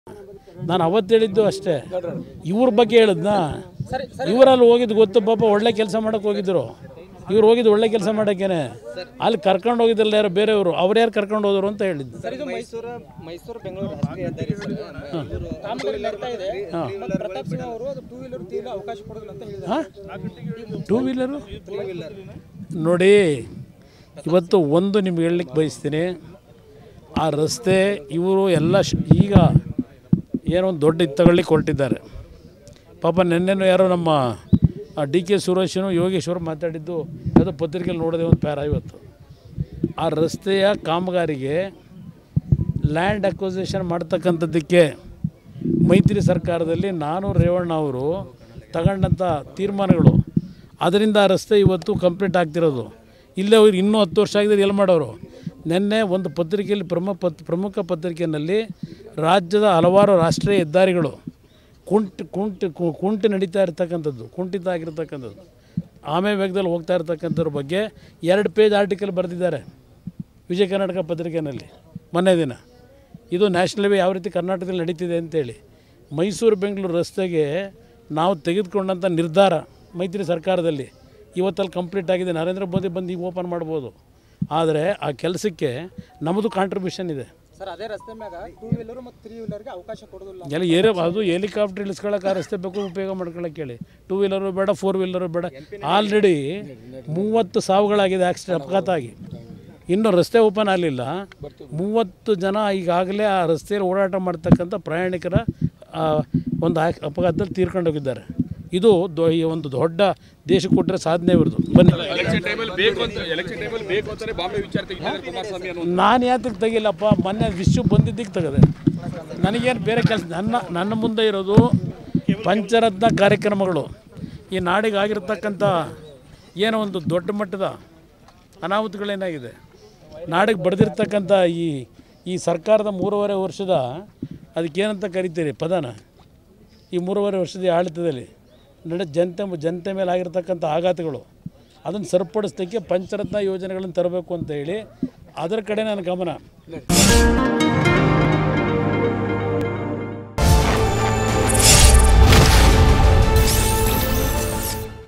ನಾನು ಅವತ್ತು ಹೇಳಿದ್ದು ಅಷ್ಟೇ ಇವ್ರ ಬಗ್ಗೆ ಹೇಳಿದ್ನಾ ಇವರಲ್ಲಿ ಹೋಗಿದ್ದು ಗೊತ್ತು ಪಾಪ ಒಳ್ಳೆ ಕೆಲಸ ಮಾಡೋಕೆ ಹೋಗಿದ್ರು ಇವ್ರು ಹೋಗಿದ್ದು ಒಳ್ಳೆ ಕೆಲಸ ಮಾಡೋಕ್ಕೇನೆ ಅಲ್ಲಿ ಕರ್ಕೊಂಡು ಹೋಗಿದ್ರಲ್ಲ ಯಾರು ಬೇರೆಯವರು ಅವ್ರು ಯಾರು ಕರ್ಕೊಂಡು ಹೋದ್ರು ಅಂತ ಹೇಳಿದ್ದು ಸರ್ ಇದು ಮೈಸೂರು ಮೈಸೂರು ಬೆಂಗಳೂರು ರಾಷ್ಟ್ರೀಯ ಹೆದ್ದಾರಿ ಸರ್ ಇವರು ಕಾಮಗಾರಿ ನಡೀತಾ ಇದೆ ಮತ್ತು ಪ್ರತಾಪ್ ಸಿಂಹ ಅವರು ಅದು ಟೂ ವೀಲರ್ ತೀರ ಅವಕಾಶ ಕೊಡೋದಿಲ್ಲ ಅಂತ ಹೇಳಿದ್ದಾರೆ ಟೂ ವೀಲರು ಟೂ ವೀಲರ್ ನೋಡಿ ಇವತ್ತು ಒಂದು ನಿಮ್ಗೆ ಹೇಳಲಿಕ್ಕೆ ಬಯಸ್ತೀನಿ ಆ ರಸ್ತೆ ಇವರು ಎಲ್ಲ ಶ್- ಈಗ ಏನೋ ಒಂದು ದೊಡ್ಡ ಇದು ತಗೊಳ್ಳಿಕ್ಕೆ ಹೊರಟಿದ್ದಾರೆ ಪಾಪ ನಿನ್ನೆನೂ ಯಾರೋ ನಮ್ಮ ಡಿ ಕೆ ಸುರೇಶನು ಯೋಗೇಶ್ವರ್ ಮಾತಾಡಿದ್ದು ಯಾವುದೋ ಪತ್ರಿಕೆಯಲ್ಲಿ ನೋಡಿದೆ ಒಂದು ಪ್ಯಾರ ಇವತ್ತು ಆ ರಸ್ತೆಯ ಕಾಮಗಾರಿಗೆ ಲ್ಯಾಂಡ್ ಅಕ್ವಿಸಿಷನ್ ಮಾಡ್ತಕ್ಕಂಥದ್ದಕ್ಕೆ ಮೈತ್ರಿ ಸರ್ಕಾರದಲ್ಲಿ ನಾನು ರೇವಣ್ಣ ಅವರು ತಗೊಂಡಂಥ ತೀರ್ಮಾನಗಳು ಅದರಿಂದ ಆ ರಸ್ತೆ ಇವತ್ತು ಕಂಪ್ಲೀಟ್ ಆಗ್ತಿರೋದು ಇಲ್ಲೇ ಅವ್ರು ಇನ್ನೂ ಹತ್ತು ವರ್ಷ ಆಗಿದ್ರೆ ಎಲ್ಲಿ ಮಾಡೋರು ನಿನ್ನೆ ಒಂದು ಪತ್ರಿಕೆಯಲ್ಲಿ ಪ್ರಮುಖ ಪತ್ ಪ್ರಮುಖ ಪತ್ರಿಕೆಯಲ್ಲಿ ರಾಜ್ಯದ ಹಲವಾರು ರಾಷ್ಟ್ರೀಯ ಹೆದ್ದಾರಿಗಳು ಕುಂಟ್ ಕುಂಟ್ ಕು- ಕುಂಟು ನಡೀತಾ ಇರ್ತಕ್ಕಂಥದ್ದು ಕುಂಠಿತ ಆಗಿರ್ತಕ್ಕಂಥದ್ದು ಆಮೆ ವೇಗದಲ್ಲಿ ಹೋಗ್ತಾ ಇರ್ತಕ್ಕಂಥವ್ರ ಬಗ್ಗೆ ಎರಡು ಪೇಜ್ ಆರ್ಟಿಕಲ್ ಬರೆದಿದ್ದಾರೆ ವಿಜಯ ಕರ್ನಾಟಕ ಪತ್ರಿಕೆಯಲ್ಲಿ ಮೊನ್ನೆ ದಿನ ಇದು ನ್ಯಾಷನಲ್ ವೇ ಯಾವ ರೀತಿ ಕರ್ನಾಟಕದಲ್ಲಿ ನಡೀತಿದೆ ಅಂತೇಳಿ ಮೈಸೂರು ಬೆಂಗಳೂರು ರಸ್ತೆಗೆ ನಾವು ತೆಗೆದುಕೊಂಡಂಥ ನಿರ್ಧಾರ ಮೈತ್ರಿ ಸರ್ಕಾರದಲ್ಲಿ ಇವತ್ತಲ್ಲಿ ಕಂಪ್ಲೀಟ್ ಆಗಿದೆ ನರೇಂದ್ರ ಮೋದಿ ಬಂದು ಈಗ ಓಪನ್ ಮಾಡ್ಬೋದು ಆದರೆ ಆ ಕೆಲಸಕ್ಕೆ ನಮ್ಮದು ಕಾಂಟ್ರಿಬ್ಯೂಷನ್ ಇದೆ ಸರ್ ಅದೇ ರಸ್ತೆ ಮ್ಯಾಗ ಟೂ ವೀಲರ್ ಮತ್ತು ತ್ರೀ ವೀಲರ್ಗೆ ಅವಕಾಶ ಕೊಡೋದಿಲ್ಲ ಎಲ್ಲ ಏರೋ ಅದು ಹೆಲಿಕಾಪ್ಟರ್ ಇಳಿಸ್ಕೊಳ್ಳೋಕೆ ಆ ರಸ್ತೆ ಬೇಕು ಉಪಯೋಗ ಮಾಡ್ಕೊಳ್ಳೋಕೆ ಹೇಳಿ ಟೂ ವೀಲರು ಬೇಡ ಫೋರ್ ವೀಲರು ಬೇಡ ಆಲ್ರೆಡಿ ಮೂವತ್ತು ಸಾವುಗಳಾಗಿದೆ ಆಕ್ಸಿಡೆಂಟ್ ಅಪಘಾತ ಆಗಿ ಇನ್ನು ರಸ್ತೆ ಓಪನ್ ಆಗಲಿಲ್ಲ ಮೂವತ್ತು ಜನ ಈಗಾಗಲೇ ಆ ರಸ್ತೆಯಲ್ಲಿ ಓಡಾಟ ಮಾಡ್ತಕ್ಕಂಥ ಪ್ರಯಾಣಿಕರ ಆ, ಒಂದು ಆಕ್ ಅಪಘಾತದಲ್ಲಿ ತೀರ್ಕೊಂಡೋಗಿದ್ದಾರೆ ಇದು ದೊ ಈ ಒಂದು ದೊಡ್ಡ ದೇಶಕ್ಕೆ ಕೊಟ್ಟರೆ ಸಾಧನೆ ಇವ್ರದ್ದು ಬನ್ನಿ ಎಲೆಕ್ಷನ್ ಟೈಮಲ್ಲಿ ಬೇಕು ಅಂತ ಎಲೆಕ್ಷನ್ ಟೈಮಲ್ಲಿ ಬೇಕು ಅಂತಾನೆ ಬಾಂಬೆ ವಿಚಾರ ತೆಗಿತಾರೆ ಕುಮಾರಸ್ವಾಮಿ ಅನ್ನೋ ನಾನು ಯಾತಕ್ಕೆ ತೆಗಿಲ್ಲಪ್ಪ ಮೊನ್ನೆ ವಿಶ್ವ ಬಂದಿದ್ದಕ್ಕೆ ತೆಗೆದೆ ನನಗೇನು ಬೇರೆ ಕೆಲಸ ನನ್ನ ನನ್ನ ಮುಂದೆ ಇರೋದು ಪಂಚರತ್ನ ಕಾರ್ಯಕ್ರಮಗಳು ಈ ನಾಡಿಗೆ ಆಗಿರ್ತಕ್ಕಂಥ ಏನೋ ಒಂದು ದೊಡ್ಡ ಮಟ್ಟದ ಅನಾಹುತಗಳೇನಾಗಿದೆ ನಾಡಿಗೆ ಬಡ್ದಿರ್ತಕ್ಕಂಥ ಈ ಈ ಸರ್ಕಾರದ ಮೂರುವರೆ ವರ್ಷದ ಅದಕ್ಕೇನಂತ ಕರಿತೀರಿ ಪದನ ಈ ಮೂರುವರೆ ವರ್ಷದ ಈ ಆಡಳಿತದಲ್ಲಿ ನಡೆ ಜನತೆ ಜನತೆ ಮೇಲೆ ಆಗಿರ್ತಕ್ಕಂಥ ಆಘಾತಗಳು ಅದನ್ನು ಸರಿಪಡಿಸ್ಲಿಕ್ಕೆ ಪಂಚರತ್ನ ಯೋಜನೆಗಳನ್ನು ತರಬೇಕು ಅಂತ ಹೇಳಿ ಅದರ ಕಡೆ ನನ್ನ ಗಮನ